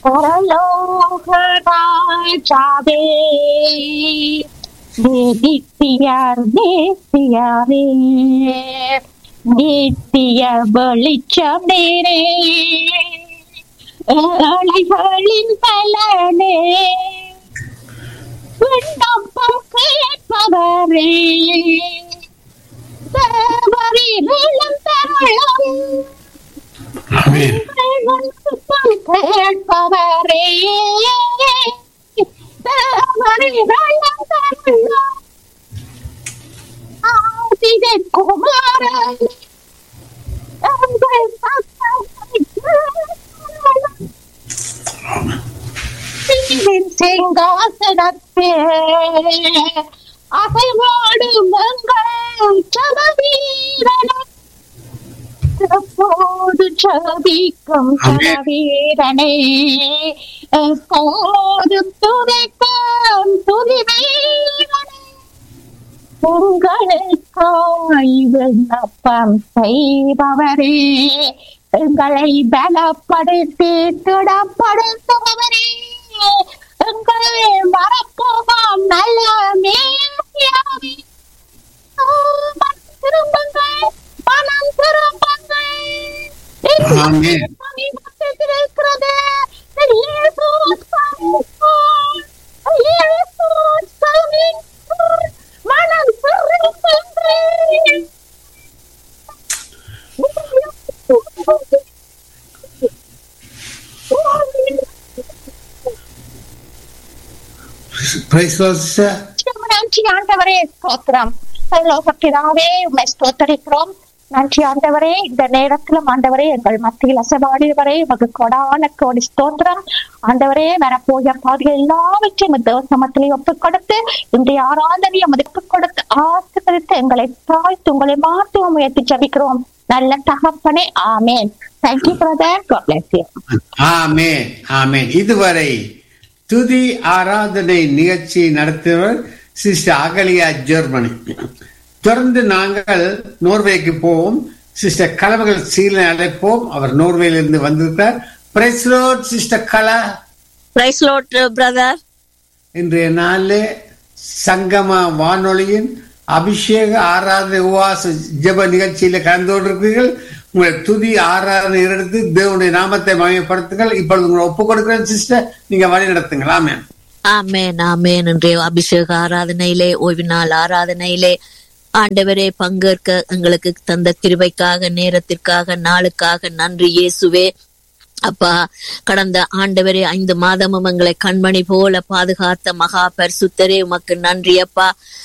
பரலோக ராஜாவே நித்தியார் நித்தியாவே நித்திய வெளிச்சம் நீரே ஏழைகளின் பலனே விண்ணப்பம் கேட்பவரே தேவரிலும் தருளம் ஆமென் விண்ணப்பம் கேட்பவரே தேவரிலும் தருளம் ஆதிதன் குமாரன் எங்கள் சத்தத்தை கேட்பவரே. தீவின் சிங்காசனத்தே அசைவாடும் எங்கள் சமவீரனே எப்போது சபிக்கும் சமவீரனே எப்போது துதைக்கும் துதி வீரனே உங்களுக்காய் விண்ணப்பம் செய்பவரே எங்களை பலப்படுத்தி திடப்படுத்துபவரே எங்களை மறப்போமாம் நல்ல மேசியாவே மனம் திரும்புங்கள் மனம் திரும்புங்கள் ஆமென். சமீபத்தில் இருக்கிறது இயேசு சமீபம். இயேசு சமீபம். மனம் திரும்புங்கள் பிரைஸ் சிஸ்டர் நன்றி ஆண்டவரே ஸ்தோத்திரம் பரலோக பிதாவே உண்மை ஸ்தோத்தரிக்கிறோம் நன்றி ஆண்டவரே இந்த நேரத்திலும் ஆண்டவரே எங்கள் மத்தியில் அசைவாடியவரே உமக்கு கொடான கோடி ஸ்தோத்திரம் ஆண்டவரே வரப்போகிற பாதைகள் எல்லாவற்றையும் இந்த சமத்திலே ஒப்புக் கொடுத்து இன்றைய ஆராதனையை ஒப்புக் கொடுத்து ஆசீர்வதித்து எங்களை தாய்த்து உங்களை மாற்றி முயற்சி ஜபிக்கிறோம் நல்ல தகப்பனே ஆமேன் thank you brother God bless you ஆமென் ஆமென் இதுவரை துதி ஆராதனை நிகழ்ச்சி நடத்தியவர் சிஸ்டர் அகலியா ஜெர்மனி தொடர்ந்து நாங்கள் நோர்வேக்கு போவோம் சிஸ்டர் கலவர்கள் சீலை அழைப்போம் அவர் நோர்வேலிருந்து வந்திருக்கிறார் praise Lord sister Kala praise Lord brother இன்றைய நாளிலே சங்கம வானொலியின் அபிஷேக ஆராதனை உவாச ஜெப நிகழ்ச்சியில கலந்து கொண்டிருக்கிறீர்கள் உங்களை துதி ஆராதனை எடுத்து தேவனுடைய நாமத்தை மயப்படுத்துங்கள் இப்பொழுது உங்களை ஒப்பு கொடுக்கிறேன் சிஸ்டர் நீங்க வழி நடத்துங்கள் ஆமென் ஆமேன் ஆமேன் இன்றைய அபிஷேக ஆராதனையிலே ஓய்வு நாள் ஆராதனையிலே ஆண்டவரே பங்கேற்க எங்களுக்கு தந்த கிருபைக்காக நேரத்திற்காக நாளுக்காக நன்றி இயேசுவே அப்பா கடந்த ஆண்டவரே ஐந்து மாதமும் எங்களை கண்மணி போல பாதுகாத்த மகா பரிசுத்தரே உமக்கு நன்றி அப்பா